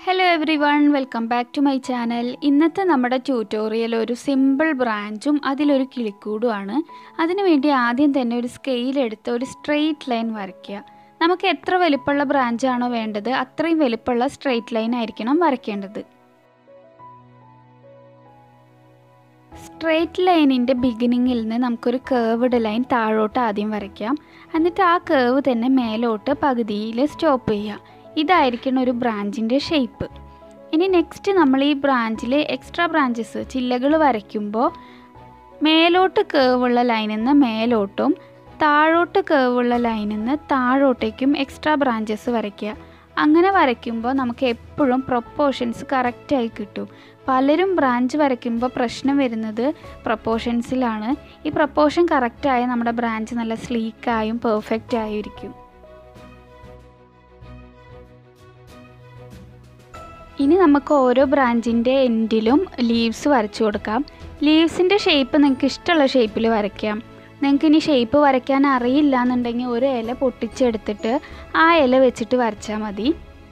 hello everyone welcome back to my channel ഇന്നത്തെ നമ്മുടെ tutorial ഒരു സിമ്പിൾ ബ്രാഞ്ചും അതിലൊരു കിളിക്കൂടുമാണ് അതിനുവേണ്ടി ആദ്യം തന്നെ ഒരു സ്കെയിൽ എടുത്ത് ഒരു സ്ട്രെയിറ്റ് ലൈൻ വരയ്ക്കുക നമുക്ക് എത്ര വലിപ്പമുള്ള ബ്രാഞ്ചാണോ വേണ്ടത് അത്രയും വലിപ്പമുള്ള സ്ട്രെയിറ്റ് ലൈൻ ആയിരിക്കണം വരയ്ക്കേണ്ടത് സ്ട്രെയിറ്റ് ലൈനിൻ്റെ ബിഗിനിങ്ങിൽ നിന്ന് നമുക്കൊരു കേർവ്ഡ് ലൈൻ താഴോട്ട് ആദ്യം വരയ്ക്കാം എന്നിട്ട് ആ കേർവ് തന്നെ മേലോട്ട് പകുതിയിൽ സ്റ്റോപ്പ് ചെയ്യുക ഇതായിരിക്കണം ഒരു ബ്രാഞ്ചിൻ്റെ ഷേപ്പ് ഇനി നെക്സ്റ്റ് നമ്മൾ ഈ ബ്രാഞ്ചിൽ എക്സ്ട്രാ ബ്രാഞ്ചസ് ചില്ലകൾ വരയ്ക്കുമ്പോൾ മേലോട്ട് കേവുള്ള ലൈനിൽ നിന്ന് മേലോട്ടും താഴോട്ട് കേവുള്ള ലൈനിൽ നിന്ന് താഴോട്ടേക്കും എക്സ്ട്രാ ബ്രാഞ്ചസ് വരയ്ക്കുക അങ്ങനെ വരയ്ക്കുമ്പോൾ നമുക്ക് എപ്പോഴും പ്രൊപ്പോർഷൻസ് കറക്റ്റായി കിട്ടും പലരും ബ്രാഞ്ച് വരയ്ക്കുമ്പോൾ പ്രശ്നം വരുന്നത് പ്രൊപ്പോർഷൻസിലാണ് ഈ പ്രൊപ്പോർഷൻ കറക്റ്റായ നമ്മുടെ ബ്രാഞ്ച് നല്ല സ്ലീക്കായും പെർഫെക്റ്റ് ആയിരിക്കും ഇനി നമുക്ക് ഓരോ ബ്രാഞ്ചിൻ്റെ എൻഡിലും ലീവ്സ് വരച്ചു കൊടുക്കാം ലീവ്സിൻ്റെ ഷേപ്പ് നിങ്ങൾക്ക് ഇഷ്ടമുള്ള ഷേപ്പിൽ വരയ്ക്കാം നിങ്ങൾക്ക് ഇനി ഷേപ്പ് വരയ്ക്കാൻ അറിയില്ല എന്നുണ്ടെങ്കിൽ ഒരു ഇല പൊട്ടിച്ചെടുത്തിട്ട് ആ ഇല വെച്ചിട്ട് വരച്ചാൽ മതി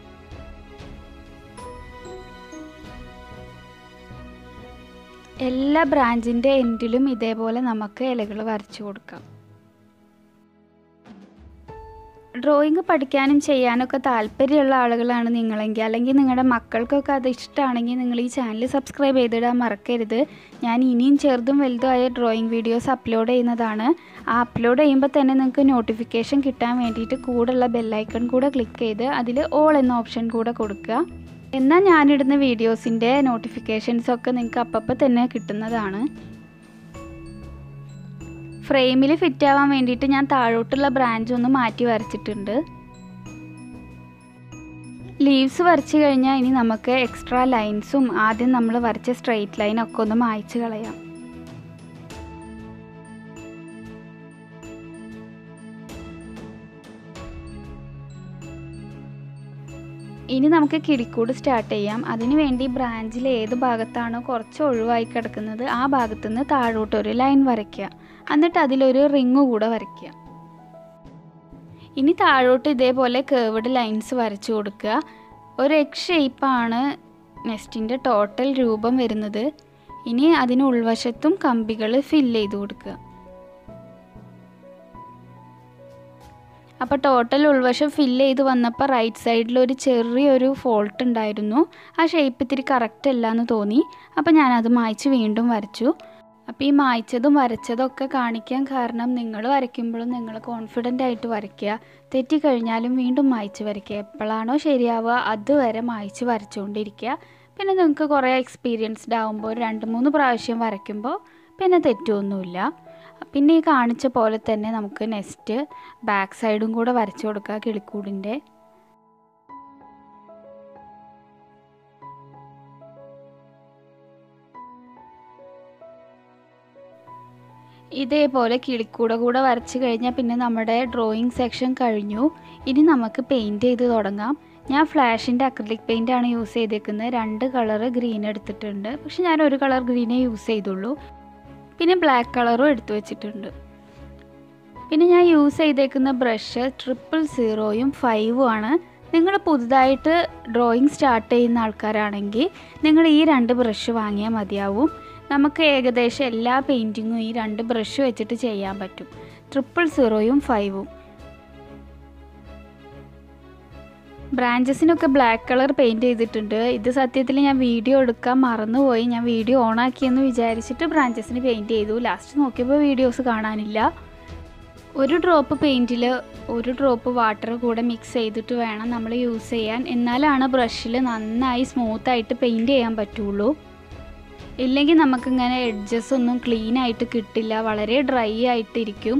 എല്ലാ ബ്രാഞ്ചിൻ്റെ എൻഡിലും ഇതേപോലെ നമുക്ക് ഇലകൾ വരച്ചു കൊടുക്കാം ഡ്രോയിങ് പഠിക്കാനും ചെയ്യാനൊക്കെ താല്പര്യമുള്ള ആളുകളാണ് നിങ്ങളെങ്കിൽ അല്ലെങ്കിൽ നിങ്ങളുടെ മക്കൾക്കൊക്കെ അത് ഇഷ്ടമാണെങ്കിൽ നിങ്ങൾ ഈ ചാനൽ സബ്സ്ക്രൈബ് ചെയ്തിടാൻ മറക്കരുത് ഞാൻ ഇനിയും ചെറുതും വലുതുമായ ഡ്രോയിങ് വീഡിയോസ് അപ്ലോഡ് ചെയ്യുന്നതാണ് ആ അപ്ലോഡ് ചെയ്യുമ്പോൾ തന്നെ നിങ്ങൾക്ക് നോട്ടിഫിക്കേഷൻ കിട്ടാൻ വേണ്ടിയിട്ട് കൂടെയുള്ള ബെല്ലൈക്കൺ കൂടെ ക്ലിക്ക് ചെയ്ത് അതിൽ ഓൾ എന്ന ഓപ്ഷൻ കൂടെ കൊടുക്കുക എന്നാൽ ഞാനിടുന്ന വീഡിയോസിൻ്റെ നോട്ടിഫിക്കേഷൻസ് ഒക്കെ നിങ്ങൾക്ക് അപ്പപ്പോൾ തന്നെ കിട്ടുന്നതാണ് ഫ്രെയിമിൽ ഫിറ്റ് ആവാൻ വേണ്ടിയിട്ട് ഞാൻ താഴോട്ടുള്ള ബ്രാഞ്ച് ഒന്ന് മാറ്റി വരച്ചിട്ടുണ്ട് ലീവ്സ് വരച്ച് കഴിഞ്ഞാൽ ഇനി നമുക്ക് എക്സ്ട്രാ ലൈൻസും ആദ്യം നമ്മൾ വരച്ച സ്ട്രെയിറ്റ് ലൈനൊക്കെ ഒന്ന് മായ്ച്ച് കളയാം ഇനി നമുക്ക് കിളിക്കൂട് സ്റ്റാർട്ട് ചെയ്യാം അതിനു വേണ്ടി ബ്രാഞ്ചിൽ ഏത് ഭാഗത്താണോ കുറച്ച് ഒഴിവായി കിടക്കുന്നത് ആ ഭാഗത്തു നിന്ന് താഴോട്ട് ഒരു ലൈൻ വരയ്ക്കുക എന്നിട്ട് അതിലൊരു റിങ് കൂടെ വരയ്ക്കുക ഇനി താഴോട്ട് ഇതേപോലെ കേർവ്ഡ് ലൈൻസ് വരച്ചു കൊടുക്കുക ഒരു എഗ് ഷേപ്പാണ് നെസ്റ്റിൻ്റെ ടോട്ടൽ രൂപം വരുന്നത് ഇനി അതിന് ഉൾവശത്തും കമ്പികൾ ഫില്ല് ചെയ്ത് കൊടുക്കുക അപ്പോൾ ടോട്ടൽ ഉൾവശം ഫില്ല് ചെയ്ത് വന്നപ്പോൾ റൈറ്റ് സൈഡിൽ ഒരു ചെറിയൊരു ഫോൾട്ട് ഉണ്ടായിരുന്നു ആ ഷേപ്പ് ഇത്തിരി കറക്റ്റ് അല്ല എന്ന് തോന്നി അപ്പോൾ ഞാനത് മായ്ച്ച് വീണ്ടും വരച്ചു അപ്പോൾ ഈ മായ്ച്ചതും വരച്ചതും ഒക്കെ കാണിക്കാൻ കാരണം നിങ്ങൾ വരയ്ക്കുമ്പോഴും നിങ്ങൾ കോൺഫിഡൻ്റ് ആയിട്ട് വരയ്ക്കുക തെറ്റിക്കഴിഞ്ഞാലും വീണ്ടും മായ്ച്ച് വരയ്ക്കുക എപ്പോഴാണോ ശരിയാവുക അതുവരെ മായ്ച്ച് വരച്ചുകൊണ്ടിരിക്കുക പിന്നെ നിങ്ങൾക്ക് കുറേ എക്സ്പീരിയൻസ്ഡ് ആകുമ്പോൾ രണ്ട് മൂന്ന് പ്രാവശ്യം വരയ്ക്കുമ്പോൾ പിന്നെ തെറ്റൊന്നുമില്ല പിന്നെ ഈ കാണിച്ച പോലെ തന്നെ നമുക്ക് നെക്സ്റ്റ് ബാക്ക് സൈഡും കൂടെ വരച്ചു കൊടുക്കുക കിളിക്കൂടിൻ്റെ ഇതേപോലെ കിളിക്കൂട കൂടെ വരച്ച് കഴിഞ്ഞാൽ പിന്നെ നമ്മുടെ ഡ്രോയിങ് സെക്ഷൻ കഴിഞ്ഞു ഇനി നമുക്ക് പെയിൻറ്റ് ചെയ്ത് തുടങ്ങാം ഞാൻ ഫ്ലാഷിൻ്റെ അക്രലിക് പെയിൻ്റ് ആണ് യൂസ് ചെയ്തേക്കുന്നത് രണ്ട് കളറ് ഗ്രീൻ എടുത്തിട്ടുണ്ട് പക്ഷെ ഞാൻ ഒരു കളർ ഗ്രീനേ യൂസ് ചെയ്തുള്ളൂ പിന്നെ ബ്ലാക്ക് കളറും എടുത്തു വെച്ചിട്ടുണ്ട് പിന്നെ ഞാൻ യൂസ് ചെയ്തേക്കുന്ന ബ്രഷ് ട്രിപ്പിൾ സീറോയും ഫൈവും ആണ് നിങ്ങൾ പുതുതായിട്ട് ഡ്രോയിങ് സ്റ്റാർട്ട് ചെയ്യുന്ന ആൾക്കാരാണെങ്കിൽ നിങ്ങൾ ഈ രണ്ട് ബ്രഷ് വാങ്ങിയാൽ മതിയാവും നമുക്ക് ഏകദേശം എല്ലാ പെയിൻറ്റിങ്ങും ഈ രണ്ട് ബ്രഷ് വെച്ചിട്ട് ചെയ്യാൻ പറ്റും ട്രിപ്പിൾ സീറോയും ഫൈവും ബ്രാഞ്ചസിനൊക്കെ ബ്ലാക്ക് കളർ പെയിൻറ്റ് ചെയ്തിട്ടുണ്ട് ഇത് സത്യത്തിൽ ഞാൻ വീഡിയോ എടുക്കാൻ മറന്നുപോയി ഞാൻ വീഡിയോ ഓണാക്കിയെന്ന് വിചാരിച്ചിട്ട് ബ്രാഞ്ചസിന് പെയിൻറ്റ് ചെയ്തു ലാസ്റ്റ് നോക്കിയപ്പോൾ വീഡിയോസ് കാണാനില്ല ഒരു ഡ്രോപ്പ് പെയിൻറ്റിൽ ഒരു ഡ്രോപ്പ് വാട്ടർ കൂടെ മിക്സ് ചെയ്തിട്ട് വേണം നമ്മൾ യൂസ് ചെയ്യാൻ എന്നാലാണ് ബ്രഷിൽ നന്നായി സ്മൂത്തായിട്ട് പെയിൻറ്റ് ചെയ്യാൻ പറ്റുള്ളൂ ഇല്ലെങ്കിൽ നമുക്കിങ്ങനെ എഡ്ജസ് ഒന്നും ക്ലീൻ ആയിട്ട് കിട്ടില്ല വളരെ ഡ്രൈ ആയിട്ടിരിക്കും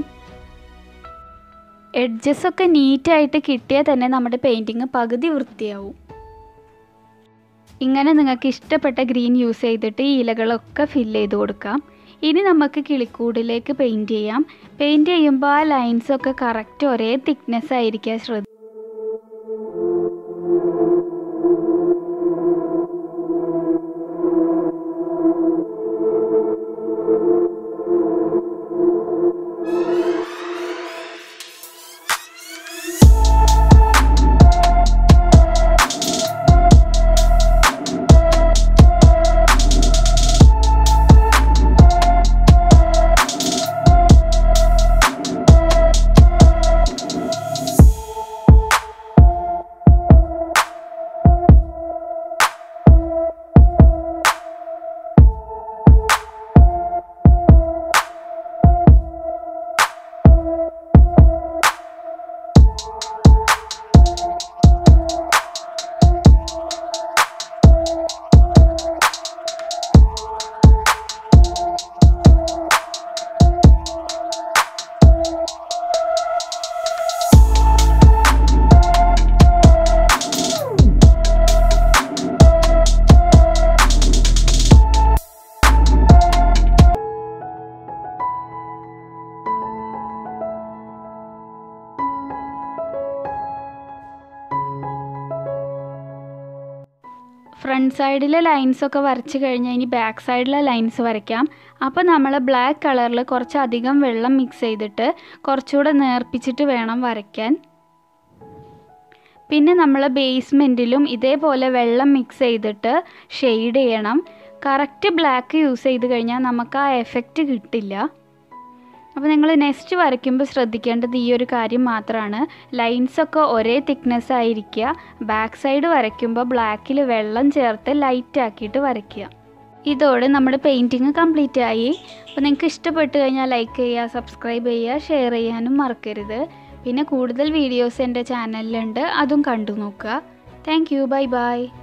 എഡ്ജസ് ഒക്കെ നീറ്റായിട്ട് കിട്ടിയാൽ തന്നെ നമ്മുടെ പെയിൻറ്റിങ് പകുതി വൃത്തിയാവും ഇങ്ങനെ നിങ്ങൾക്ക് ഇഷ്ടപ്പെട്ട ഗ്രീൻ യൂസ് ചെയ്തിട്ട് ഈ ഇലകളൊക്കെ ഫില്ല് ചെയ്ത് കൊടുക്കാം ഇനി നമുക്ക് കിളിക്കൂടിലേക്ക് പെയിൻറ്റ് ചെയ്യാം പെയിൻറ്റ് ചെയ്യുമ്പോൾ ആ ലൈൻസൊക്കെ കറക്റ്റ് ഒരേ തിക്നെസ് ആയിരിക്കാൻ ശ്രദ്ധ ഫ്രണ്ട് സൈഡിലെ ലൈൻസൊക്കെ വരച്ച് കഴിഞ്ഞാൽ ഇനി ബാക്ക് സൈഡിലെ ലൈൻസ് വരയ്ക്കാം അപ്പോൾ നമ്മൾ ബ്ലാക്ക് കളറിൽ കുറച്ചധികം വെള്ളം മിക്സ് ചെയ്തിട്ട് കുറച്ചുകൂടെ നേർപ്പിച്ചിട്ട് വേണം വരയ്ക്കാൻ പിന്നെ നമ്മൾ ബേസ്മെൻറ്റിലും ഇതേപോലെ വെള്ളം മിക്സ് ചെയ്തിട്ട് ഷെയ്ഡ് ചെയ്യണം കറക്റ്റ് ബ്ലാക്ക് യൂസ് ചെയ്ത് കഴിഞ്ഞാൽ നമുക്ക് ആ എഫക്റ്റ് കിട്ടില്ല അപ്പോൾ നിങ്ങൾ നെക്സ്റ്റ് വരയ്ക്കുമ്പോൾ ശ്രദ്ധിക്കേണ്ടത് ഈ ഒരു കാര്യം മാത്രമാണ് ലൈൻസൊക്കെ ഒരേ തിക്നെസ് ആയിരിക്കുക ബാക്ക് സൈഡ് വരയ്ക്കുമ്പോൾ ബ്ലാക്കിൽ വെള്ളം ചേർത്ത് ലൈറ്റ് ആക്കിയിട്ട് വരയ്ക്കുക ഇതോടെ നമ്മുടെ പെയിൻറ്റിങ് കംപ്ലീറ്റ് ആയി അപ്പോൾ നിങ്ങൾക്ക് ഇഷ്ടപ്പെട്ട് കഴിഞ്ഞാൽ ലൈക്ക് ചെയ്യുക സബ്സ്ക്രൈബ് ചെയ്യുക ഷെയർ ചെയ്യാനും മറക്കരുത് പിന്നെ കൂടുതൽ വീഡിയോസ് എൻ്റെ ചാനലിലുണ്ട് അതും കണ്ടു നോക്കുക താങ്ക് യു ബൈ ബൈ